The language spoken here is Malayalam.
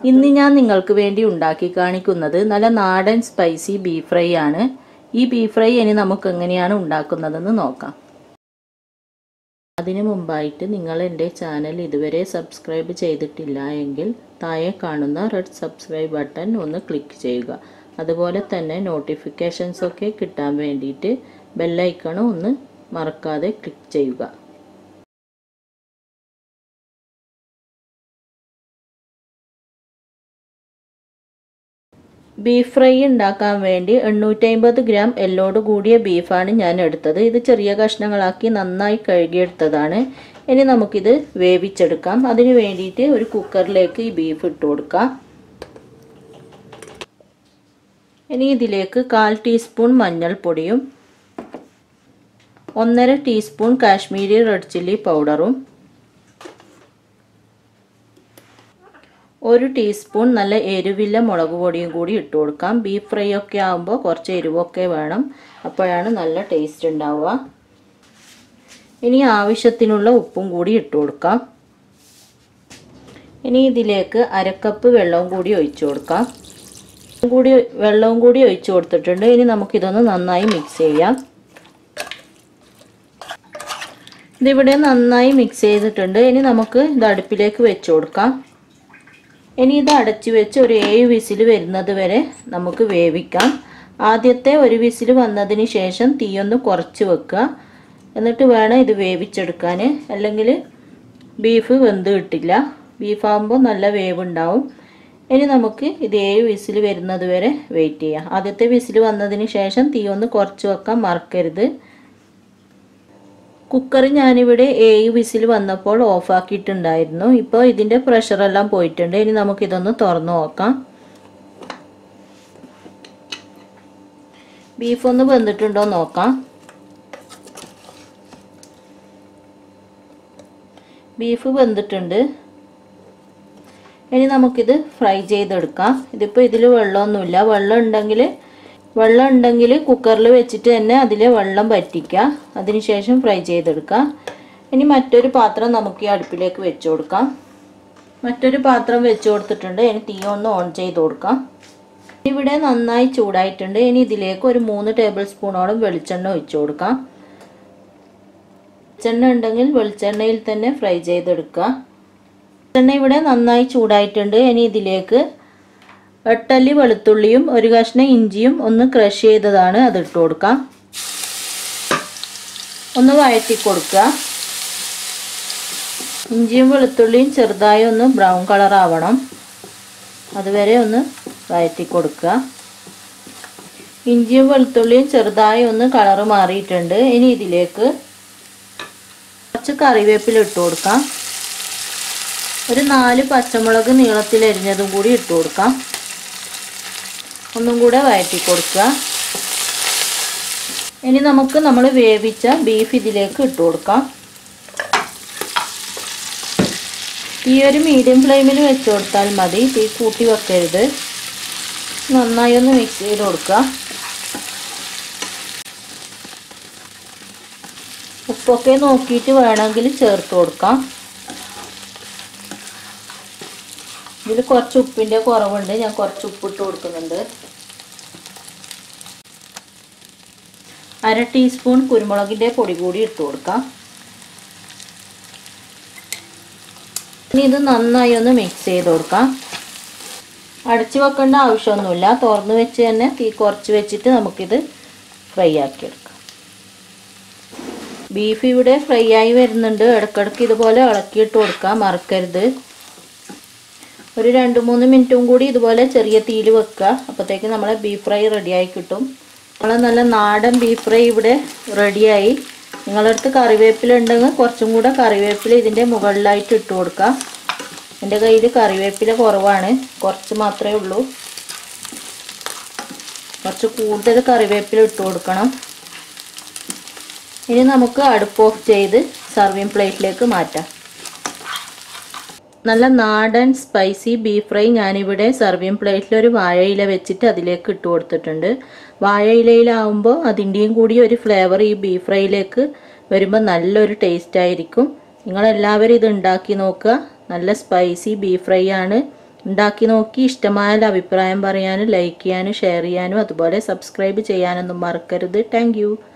ഇന്ന് ഞാൻ നിങ്ങൾക്ക് വേണ്ടി ഉണ്ടാക്കി കാണിക്കുന്നത് നല്ല നാടൻ സ്പൈസി ബീഫ് ഫ്രൈ ആണ് ഈ ബീഫ് ഫ്രൈ ഇനി നമുക്ക് എങ്ങനെയാണ് ഉണ്ടാക്കുന്നതെന്ന് നോക്കാം അതിനു മുമ്പായിട്ട് നിങ്ങൾ എൻ്റെ ചാനൽ ഇതുവരെ സബ്സ്ക്രൈബ് ചെയ്തിട്ടില്ല എങ്കിൽ താഴെ കാണുന്ന റെഡ് സബ്സ്ക്രൈബ് ബട്ടൺ ഒന്ന് ക്ലിക്ക് ചെയ്യുക അതുപോലെ തന്നെ നോട്ടിഫിക്കേഷൻസ് ഒക്കെ കിട്ടാൻ വേണ്ടിയിട്ട് ബെല്ലൈക്കണും ഒന്ന് മറക്കാതെ ക്ലിക്ക് ചെയ്യുക ബീഫ് ഫ്രൈ ഉണ്ടാക്കാൻ വേണ്ടി എണ്ണൂറ്റമ്പത് ഗ്രാം എല്ലോട് കൂടിയ ബീഫാണ് ഞാൻ എടുത്തത് ഇത് ചെറിയ കഷ്ണങ്ങളാക്കി നന്നായി കഴുകിയെടുത്തതാണ് ഇനി നമുക്കിത് വേവിച്ചെടുക്കാം അതിന് വേണ്ടിയിട്ട് ഒരു കുക്കറിലേക്ക് ഈ ബീഫ് ഇട്ട് കൊടുക്കാം ഇനി ഇതിലേക്ക് കാൽ ടീസ്പൂൺ മഞ്ഞൾപ്പൊടിയും ഒന്നര ടീസ്പൂൺ കാശ്മീരി റെഡ് ചില്ലി പൗഡറും ഒരു ടീസ്പൂൺ നല്ല എരിവില്ല മുളക് പൊടിയും കൂടി ഇട്ട് കൊടുക്കാം ബീഫ് ഫ്രൈ ഒക്കെ ആകുമ്പോൾ കുറച്ച് എരിവൊക്കെ വേണം അപ്പോഴാണ് നല്ല ടേസ്റ്റ് ഉണ്ടാവുക ഇനി ആവശ്യത്തിനുള്ള ഉപ്പും കൂടി ഇട്ട് കൊടുക്കാം ഇനി ഇതിലേക്ക് അരക്കപ്പ് വെള്ളവും കൂടി ഒഴിച്ചു കൊടുക്കാം കൂടി വെള്ളവും കൂടി ഒഴിച്ചു കൊടുത്തിട്ടുണ്ട് ഇനി നമുക്കിതൊന്ന് നന്നായി മിക്സ് ചെയ്യാം ഇതിവിടെ നന്നായി മിക്സ് ചെയ്തിട്ടുണ്ട് ഇനി നമുക്ക് ഇത് അടുപ്പിലേക്ക് വെച്ച് കൊടുക്കാം ഇനി ഇത് അടച്ചു വെച്ച് ഒരു ഏഴ് വിസിൽ വരുന്നത് വരെ നമുക്ക് വേവിക്കാം ആദ്യത്തെ ഒരു വിസിൽ വന്നതിന് ശേഷം തീയൊന്ന് കുറച്ച് വെക്കുക എന്നിട്ട് വേണം ഇത് വേവിച്ചെടുക്കാൻ അല്ലെങ്കിൽ ബീഫ് വെന്ത് കിട്ടില്ല ബീഫാകുമ്പോൾ നല്ല വേവുണ്ടാവും ഇനി നമുക്ക് ഇത് ഏഴ് വിസിൽ വരുന്നത് വരെ വെയിറ്റ് ചെയ്യാം ആദ്യത്തെ വിസിൽ വന്നതിന് ശേഷം തീ ഒന്ന് കുറച്ച് വെക്കാൻ മറക്കരുത് കുക്കർ ഞാനിവിടെ ഏഴ് വിസിൽ വന്നപ്പോൾ ഓഫാക്കിയിട്ടുണ്ടായിരുന്നു ഇപ്പോൾ ഇതിൻ്റെ പ്രഷറെല്ലാം പോയിട്ടുണ്ട് ഇനി നമുക്കിതൊന്ന് തുറന്നു നോക്കാം ബീഫ് ഒന്ന് വെന്തിട്ടുണ്ടോ നോക്കാം ബീഫ് വെന്തിട്ടുണ്ട് ഇനി നമുക്കിത് ഫ്രൈ ചെയ്തെടുക്കാം ഇതിപ്പോൾ ഇതിൽ വെള്ളമൊന്നുമില്ല വെള്ളം ഉണ്ടെങ്കിൽ വെള്ളം ഉണ്ടെങ്കിൽ കുക്കറിൽ വെച്ചിട്ട് തന്നെ അതിൽ വെള്ളം വറ്റിക്കുക അതിനുശേഷം ഫ്രൈ ചെയ്തെടുക്കുക ഇനി മറ്റൊരു പാത്രം നമുക്ക് ഈ അടുപ്പിലേക്ക് വെച്ച് കൊടുക്കാം മറ്റൊരു പാത്രം വെച്ച് കൊടുത്തിട്ടുണ്ട് ഇനി തീ ഒന്ന് ഓൺ ചെയ്ത് കൊടുക്കാം ഇവിടെ നന്നായി ചൂടായിട്ടുണ്ട് ഇനി ഇതിലേക്ക് ഒരു മൂന്ന് ടേബിൾ സ്പൂണോളം വെളിച്ചെണ്ണ ഒഴിച്ചു കൊടുക്കാം വെളിച്ചെണ്ണ ഉണ്ടെങ്കിൽ വെളിച്ചെണ്ണയിൽ തന്നെ ഫ്രൈ ചെയ്തെടുക്കുക വെളിച്ചെണ്ണ ഇവിടെ നന്നായി ചൂടായിട്ടുണ്ട് ഇനി ഇതിലേക്ക് എട്ടല്ലി വെളുത്തുള്ളിയും ഒരു കഷ്ണം ഇഞ്ചിയും ഒന്ന് ക്രഷ് ചെയ്തതാണ് അത് ഇട്ട് കൊടുക്കാം ഒന്ന് വഴറ്റി കൊടുക്കുക ഇഞ്ചിയും വെളുത്തുള്ളിയും ചെറുതായി ഒന്ന് ബ്രൗൺ കളർ ആവണം അതുവരെ ഒന്ന് വഴറ്റി കൊടുക്കുക ഇഞ്ചിയും വെളുത്തുള്ളിയും ചെറുതായി ഒന്ന് കളറ് മാറിയിട്ടുണ്ട് ഇനി ഇതിലേക്ക് കുറച്ച് കറിവേപ്പില ഇട്ട് കൊടുക്കാം ഒരു നാല് പച്ചമുളക് നീളത്തിൽ എരിഞ്ഞതും കൂടി ഇട്ട് കൊടുക്കാം ഒന്നും കൂടെ വഴറ്റി കൊടുക്കുക ഇനി നമുക്ക് നമ്മൾ വേവിച്ച ബീഫ് ഇതിലേക്ക് ഇട്ട് കൊടുക്കാം ഈ ഒരു മീഡിയം ഫ്ലെയിമിൽ വെച്ച് കൊടുത്താൽ മതി തീ കൂട്ടി വെക്കരുത് നന്നായി ഒന്ന് മിക്സ് ചെയ്ത് കൊടുക്കുക ഉപ്പൊക്കെ നോക്കിയിട്ട് വേണമെങ്കിൽ ചേർത്ത് കൊടുക്കാം ഇതിൽ കുറച്ച് ഉപ്പിൻ്റെ കുറവുണ്ട് ഞാൻ കുറച്ച് ഉപ്പിട്ട് കൊടുക്കുന്നുണ്ട് അര ടീസ്പൂൺ കുരുമുളകിൻ്റെ പൊടി കൂടി ഇട്ട് കൊടുക്കാം ഇനി ഇത് നന്നായി ഒന്ന് മിക്സ് ചെയ്ത് കൊടുക്കാം അടച്ചു വെക്കേണ്ട ആവശ്യമൊന്നുമില്ല തുറന്ന് വെച്ച് തന്നെ തീ കുറച്ച് വെച്ചിട്ട് നമുക്കിത് ഫ്രൈ ആക്കിയെടുക്കാം ബീഫ് ഇവിടെ ഫ്രൈ ആയി വരുന്നുണ്ട് ഇടയ്ക്കിടയ്ക്ക് ഇതുപോലെ ഇളക്കിയിട്ട് കൊടുക്കാം മറക്കരുത് ഒരു രണ്ട് മൂന്ന് മിനിറ്റും കൂടി ഇതുപോലെ ചെറിയ തീയിൽ വെക്കുക അപ്പോഴത്തേക്ക് നമ്മളെ ബീഫ് ഫ്രൈ റെഡിയായി കിട്ടും നമ്മളെ നല്ല നാടൻ ബീഫ് ഫ്രൈ ഇവിടെ റെഡിയായി നിങ്ങളുടെ അടുത്ത് കറിവേപ്പില ഉണ്ടെങ്കിൽ കുറച്ചും കൂടെ കറിവേപ്പില ഇതിൻ്റെ മുകളിലായിട്ട് ഇട്ട് കൊടുക്കുക എൻ്റെ കയ്യിൽ കറിവേപ്പില കുറവാണ് കുറച്ച് മാത്രമേ ഉള്ളൂ കുറച്ച് കൂടുതൽ കറിവേപ്പില ഇട്ട് കൊടുക്കണം ഇനി നമുക്ക് അടുപ്പ് ഓഫ് ചെയ്ത് സർവിങ് പ്ലേറ്റിലേക്ക് മാറ്റാം നല്ല നാടൻ സ്പൈസി ബീഫ് ഫ്രൈ ഞാനിവിടെ സർവിങ് പ്ലേറ്റിൽ ഒരു വാഴയില വെച്ചിട്ട് അതിലേക്ക് ഇട്ട് കൊടുത്തിട്ടുണ്ട് വാഴയിലയിലാവുമ്പോൾ അതിൻ്റെയും കൂടി ഒരു ഫ്ലേവർ ഈ ബീഫ് ഫ്രൈയിലേക്ക് വരുമ്പോൾ നല്ലൊരു ടേസ്റ്റ് ആയിരിക്കും നിങ്ങളെല്ലാവരും ഇത് ഉണ്ടാക്കി നോക്കുക നല്ല സ്പൈസി ബീഫ് ഫ്രൈ ആണ് ഉണ്ടാക്കി നോക്കി ഇഷ്ടമായാൽ അഭിപ്രായം പറയാനും ലൈക്ക് ചെയ്യാനും ഷെയർ ചെയ്യാനും അതുപോലെ സബ്സ്ക്രൈബ് ചെയ്യാനൊന്നും മറക്കരുത് താങ്ക്